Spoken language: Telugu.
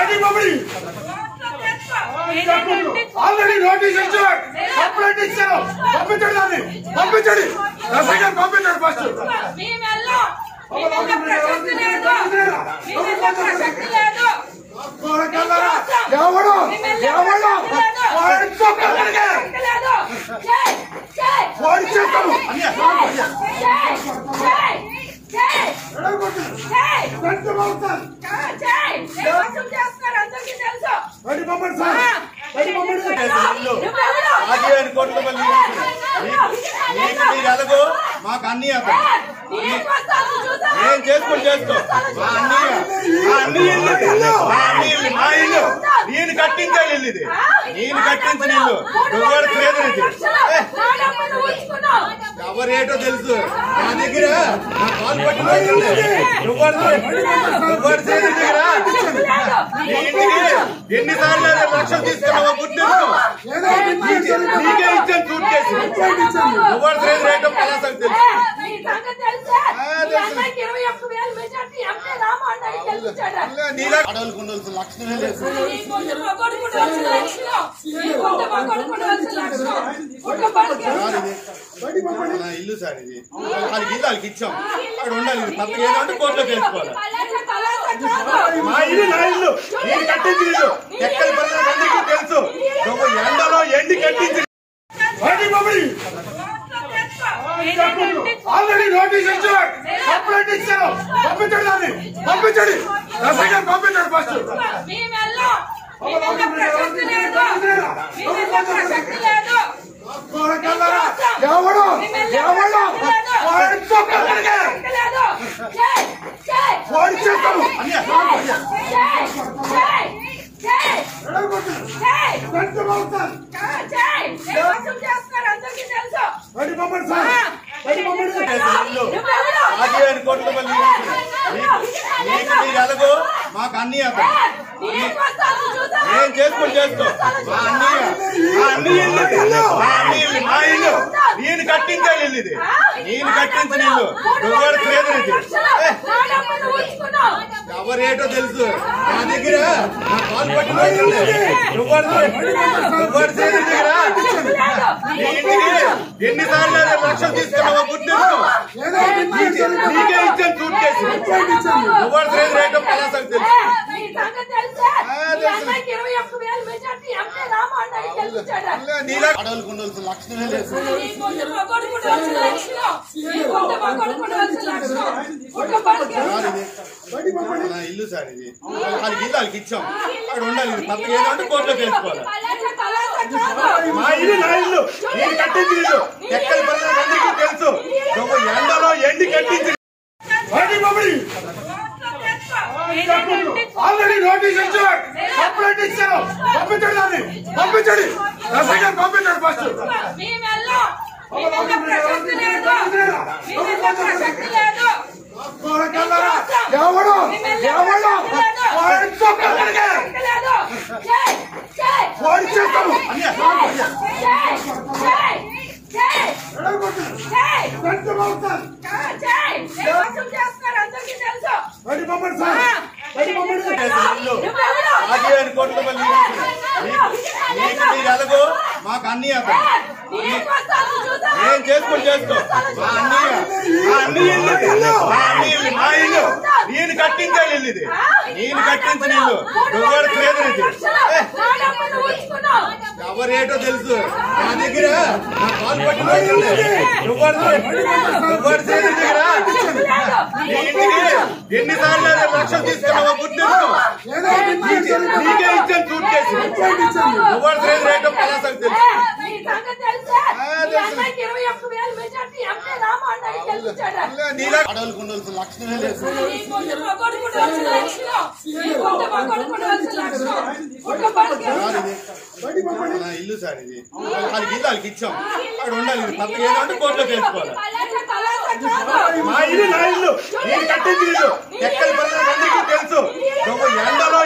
వాటి మమ్మల్ని ఆల్రెడీ నోటీస్ ఇచ్చారు కంప్లైంట్ ఇచ్చారు పంపించండి దాన్ని పంపించండి ఎస్ఐ గారు పంపించండి ఫస్ట్ కోరకల్లారా ఎవడు ఎవడు వాడి చొక్కలకి వాడి చేస్తాము వాడి మమ్మల్ని సార్ వాడి మమ్మల్ని పదిహేను కోట్ల మంది నీకు మీరు ఎలాగో మాకు అన్ని అతను ఏం చేసుకొని చేసుకో మా అన్నయ్య మా అన్నయ్య ఇల్లు ఇది. మా అన్నయ్య ఇల్లు మా ఇల్లు నేను కట్టించే ఇల్లు ఇది నేను కట్టించిన ఇల్లు నువ్వు లేదు ఇది ఏ, ఎవరేటో తెలుసు నా దగ్గర నా కాలు పట్టిన నువ్వు నువ్వు దగ్గర నీ ఇంటికి ఎన్నిసార్లు ఐదు లక్షలు తీసుకున్నావో గుర్తించు ఏదో ఒకటి చేయాలి. నీకే ఇచ్చాను సూట్ కేసు నువ్వు లేదు రేటో పలాసకు తెలుసు నీలా అడవులకు ఉండవలసిన లక్షణమే లేదు సార్ ఇది వాడి మమ్మల్ని నా ఇల్లు సార్ ఇది వాళ్ళకి ఇల్లు వాళ్ళకి ఇచ్చాం అక్కడ ఉండాలి ఇది తప్ప ఏదంటే కోర్టులో తెలుసుకోవాలి మా ఇల్లు నా ఇల్లు నేను కట్టించిన ఇల్లు ఎక్కడ ప్రజలకు అందరికీ తెలుసు నువ్వు ఎండలో ఎండి కట్టించిన వాడి మమ్మల్ని ఆల్రెడీ నోటీస్ ఇచ్చారు కంప్లైంట్ ఇచ్చారు పంపించండి దాన్ని పంపించండి ఎస్ఐ గారు పంపించండి ఫస్ట్ కోరకల్లారా ఎవడు ఎవడు వాడి చొక్కలకి వాడి చేస్తాము వాడి మమ్మల్ని సార్ వాడి మమ్మల్ని పదిహేను కోట్ల మంది నీకు నీకు మీరు ఎలాగో మాకు అన్ని అతను ఏం చేసుకొని చేసుకో మా అన్నయ్య మా అన్నయ్య ఇల్లు ఇది. మా అన్నయ్య ఇల్లు మా ఇల్లు నేను కట్టించే ఇల్లు ఇది నేను కట్టించిన ఇల్లు నువ్వు లేదు ఇది ఏ, ఎవరేటో తెలుసు నా దగ్గర నా కాలు పట్టిన నువ్వు నువ్వు దగ్గర నీ ఇంటికి ఎన్నిసార్లు ఐదు లక్షలు తీసుకున్నావో గుర్తించు ఏదో ఒకటి చేయాలి. నీకే ఇచ్చాను సూట్ కేసు నువ్వు లేదు రేటో పలాసకు తెలుసు నీలా అడవులకు ఉండవలసిన లక్షణమే లేదు సార్ ఇది వాడి మమ్మల్ని నా ఇల్లు సార్ ఇది వాళ్ళకి ఇల్లు వాళ్ళకి ఇచ్చాం అక్కడ ఉండాలి ఇది తప్ప ఏదంటే కోర్టులో తెలుసుకోవాలి మా ఇల్లు నా ఇల్లు నేను కట్టించిన ఇల్లు ఎక్కడ ప్రజలకు అందరికీ తెలుసు నువ్వు ఎండలో ఎండి కట్టించిన వాడి మమ్మల్ని ఆల్రెడీ నోటీస్ ఇచ్చారు కంప్లైంట్ ఇచ్చారు పంపించండి దాన్ని పంపించండి ఎస్ఐ గారు పంపించండి ఫస్ట్ కోరకల్లారా ఎవడు ఎవడు వాడి చొక్కలకి వాడి చేస్తాము వాడి మమ్మల్ని సార్ వాడి మమ్మల్ని పదిహేను కోట్ల మంది నీకు నీకు మీరు ఎలాగో మాకు అన్ని అతను ఏం చేసుకొని చేసుకో మా అన్నయ్య మా అన్నయ్య ఇల్లు ఇది. మా అన్నయ్య ఇల్లు మా ఇల్లు నేను కట్టించే ఇల్లు ఇది నేను కట్టించిన ఇల్లు నువ్వు లేదు ఇది ఏ, ఎవరేటో తెలుసు నా దగ్గర నా కాలు పట్టిన నువ్వు నువ్వు దగ్గర నీ ఇంటికి ఎన్నిసార్లు ఐదు లక్షలు తీసుకున్నావో గుర్తించు ఏదో ఒకటి చేయాలి. నీకే ఇచ్చాను సూట్ కేసు నువ్వు లేదు రేటో పలాసకు తెలుసు నీలా అడవులకు ఉండవలసిన లక్షణమే లేదు సార్ ఇది వాడి మమ్మల్ని నా ఇల్లు సార్ ఇది వాళ్ళకి ఇల్లు వాళ్ళకి ఇచ్చాం అక్కడ ఉండాలి ఇది తప్ప ఏదంటే కోర్టులో తెలుసుకోవాలి మా ఇల్లు నా ఇల్లు నేను కట్టించిన ఇల్లు ఎక్కడ ప్రజలకు అందరికీ తెలుసు నువ్వు ఎండలో